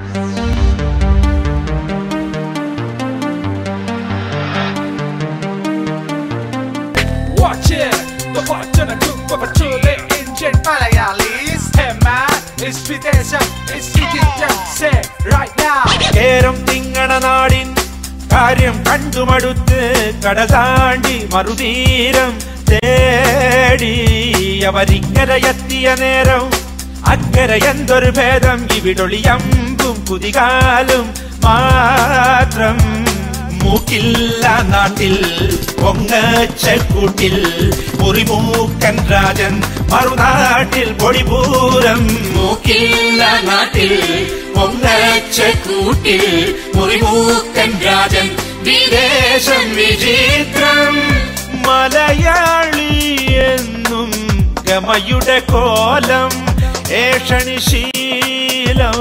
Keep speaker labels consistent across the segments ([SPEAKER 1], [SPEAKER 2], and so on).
[SPEAKER 1] Watch it, the button a cook for Chile Indian Malayalis. Hey man, it's Videsham, it's Indian. Say right now.
[SPEAKER 2] കേരം തിങ്ങണ നാടിൻ കാര്യം കണ്ടുമടുത്ത് കടൽ താണ്ടി മറുതീരം തേടി അവരിക്കരയെത്തിയ നേരം അക്കര എന്തൊരു ഭേദം ഇവിടൊളിയമ്പും കുതികാലും മാത്രം മൂക്കില്ല നാട്ടിൽ പൊങ്ങച്ചക്കൂട്ടിൽ മുറിമൂക്കൻ രാജൻ മറുനാട്ടിൽ പൊടിപൂരം മൂക്കില്ല നാട്ടിൽ പൊങ്ങച്ചക്കൂട്ടിൽ മുറിമൂക്കൻ രാജൻ വിദേശം വിചിത്രം മലയാളി എന്നും ഗമയുടെ കോലം ഏഷണി ശീലം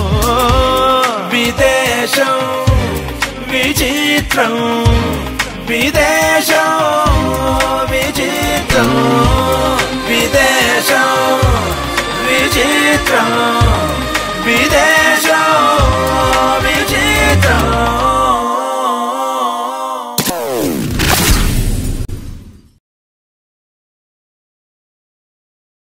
[SPEAKER 2] വിദേശം വിചിത്രം വിദേശം വിചിത്രം വിദേശം വിചിത്രം വിദേശം